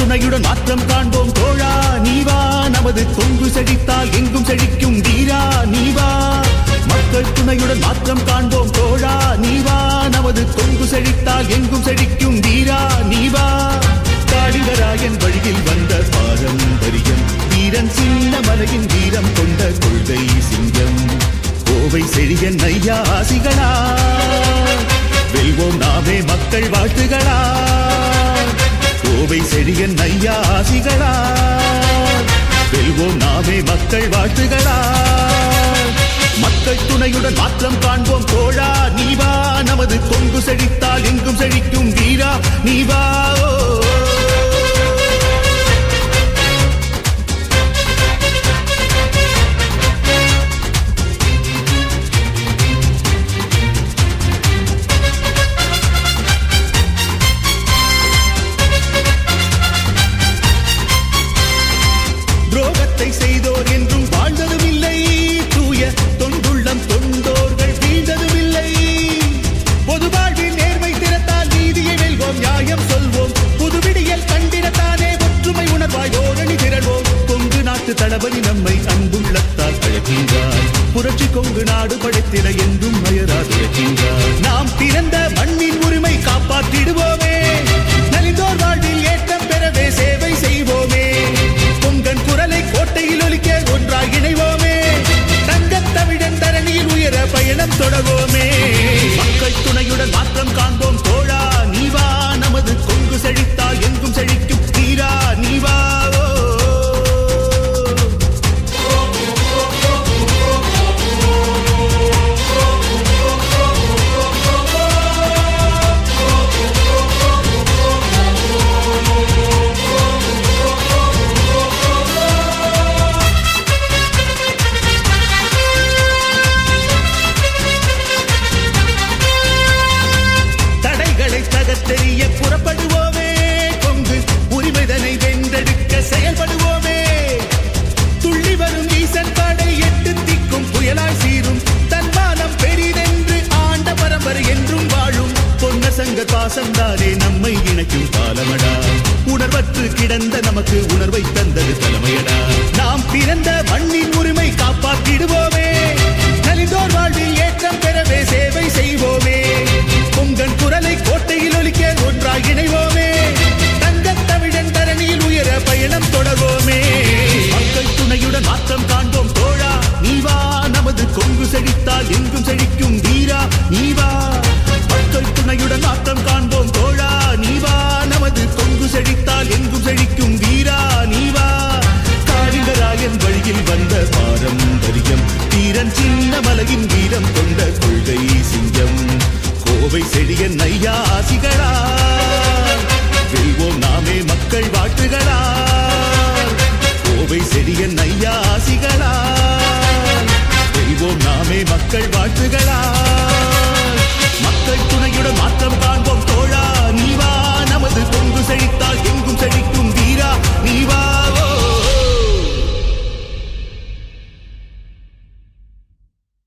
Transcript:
துணையுடன் மாற்றம் காண்போம் தோழா நீவா நமது கொங்கு செழித்தால் எங்கும் செழிக்கும் வீரா நீவா மக்கள் துணையுடன் மாற்றம் காண்போம் தோழா நீவா நமது கொங்கு செழித்தால் எங்கும் செழிக்கும் வீரா நீவா காளிவராயன் வழியில் வந்த பாரம்பரியம் வீரன் சின்ன மலையின் வீரம் கொண்ட கொள்கை சிங்கம் கோவை செழியன் ஐயா ஆசிகளா வெல்வோம் நாமே மக்கள் வாழ்த்துகளா கோவை செழியன் ஐயா ஆசிகளா வெல்வோம் நாமே மக்கள் வாழ்த்துகளா மக்கள் துணையுடன் மாற்றம் காண்போம் தோழா நீவா நமது கொங்கு செழித்தால் எங்கும் செழிக்கும் வீரா நீவா ஓ துரோகத்தை செய்தோர் என்றும் வாழ்ந்ததும் இல்லை தூய தொண்டுள்ளம் தொண்டோர்கள் வீழ்ந்ததும் இல்லை பொது வாழ்வில் நேர்மை திறத்தால் நீதியை வெல்வோம் நியாயம் சொல்வோம் புதுவிடியல் கண்டிடத்தானே ஒற்றுமை உணர்வாய் ஓரணி திரள்வோம் கொங்கு நாட்டு தளபதி நம்மை அன்புள்ளத்தால் அழைக்கின்றார் புரட்சி கொங்கு நாடு படைத்திட என்றும் அயராதுழைக்கின்றார் நாம் பிறந்த மண்ணின் உரிமை காப்பாற்றிடுவோமே நலிந்தோர் வாழ்வில் ஏற்றம் பெறவே சேவை செய்வோமே பொங்கன் குரலை கோட்டையில் ஒலிக்க ஒன்றாய் இணைவோமே தங்கத் தமிழன் தரணியில் உயர பயணம் தொடர்வோமே மக்கள் துணையுடன் மாற்றம் காண்போம் தோழா நீவா நமது கொங்கு செழித்தால் எங்கும் செழிக்கும் தீரா நீவா ஓ தடைகளை தகத்தெறிய புறப்படுவோமே கொங்கு உரிமைதனை வென்றெடுக்க செயல்படுவோமே துள்ளி வரும் ஈசன் படை எட்டு திக்கும் புயலாய் சீரும் தன்மானம் பெரிதென்று ஆண்ட பரம்பரை என்றும் வாழும் பொன்ன சங்க பாசம்தானே நம்மை இணைக்கும் காலமடா உணர்வற்று கிடந்த நமக்கு உணர்வை தந்தது தலைமையடா நாம் பிறந்த மண்ணின் உரிமை காப்பாற்றிடுவோமே நலிந்தோர் வாழ்வில் ஏற்றம் பெறவே சேவை செய்வோமே பொங்கன் குரலை கோட்டையில் ஒலிக்க ஒன்றாய் இணைவோமே தங்கத் தமிழன் தரணியில் உயர பயணம் தொடர்வோமே மக்கள் துணையுடன் மாற்றம் காண்போம் தோழா நீவா நமது கொங்கு செழித்தால் எங்கும் செழிக்கும் வீரா நீவா மக்கள் துணையுடன் மாற்றம் காண்போம் தோழா நீவா நமது கொங்கு செழித்தால் எங்கும் செழிக்கும் வீரா நீவா காளிங்கராயன் வழியில் வந்த பாரம்பரியம் வீரன் சின்ன மலையின் வீரம் கொண்ட கொள்கை சிங்கம் கோவை செழியன் ஐயா ஆசிகளா வெல்வோம் நாமே மக்கள் வாழ்த்துகளா கோவை செழியன் ஐயா ஆசிகளா வெல்வோம் நாமே மக்கள் வாழ்த்துகளா